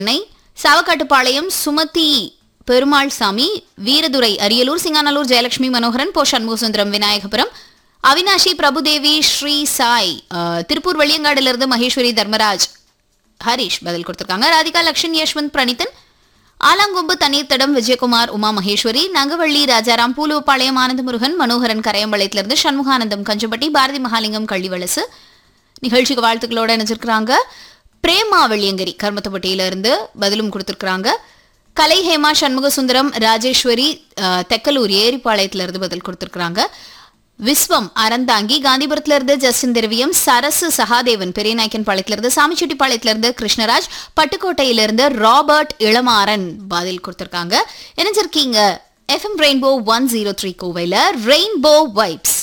சென்னை சாவக்காட்டுப்பாளையம் சுமதி பெருமாள் சாமி வீரதுரை அரியலூர் சிங்கானல்லூர் ஜெயலட்சுமி மனோகரன் போ சண்முகசுந்தரம் விநாயகபுரம் அவினாஷி பிரபுதேவி ஸ்ரீ சாய் அஹ், திருப்பூர் வெளியங்காடிலிருந்து மகேஸ்வரி தர்மராஜ் ஹரிஷ் பதில் கொடுத்திருக்காங்க ராதிகா லக்ஷ்மண் யஷ்வந்த் பிரணீதன் ஆலாங்கொம்பு தண்ணீர் தடம் விஜயகுமார் உமா மகேஸ்வரி நங்கவள்ளி ராஜாராம் பூலுவப்பாளையம் ஆனந்தமுருகன் மனோகரன் கரையம்பாளையத்திலிருந்து சண்முகானந்தம் கஞ்சப்பட்டி பாரதி மகாலிங்கம் கள்ளிவளசு நிகழ்ச்சிக்கு வாழ்த்துக்களோட நினைச்சிருக்கிறாங்க பிரேமா வெள்ளியங்கரி கர்மத்தப்பட்டியில இருந்து பதிலும் கொடுத்திருக்கிறாங்க கலை ஹேமா சண்முக சுந்தரம் ராஜேஸ்வரி அஹ், தெக்கலூர் ஏரிப்பாளையத்துல இருந்து பதில் கொடுத்திருக்கிறாங்க விஸ்வம் அறந்தாங்கி காந்திபுரத்துல இருந்து ஜஸ்டின் திரவியம் சரசு சகாதேவன் பெரியநாயக்கன் பாளையத்துல இருந்து சாமிச்செட்டிப்பாளையத்துல இருந்து கிருஷ்ணராஜ் பட்டுக்கோட்டையில இருந்து ராபர்ட் இளமாறன் பதில் கொடுத்திருக்காங்க இணைஞ்சிருக்கீங்க FM rainbow one zero three கோவையில் ரெயின்போ வைப்ஸ்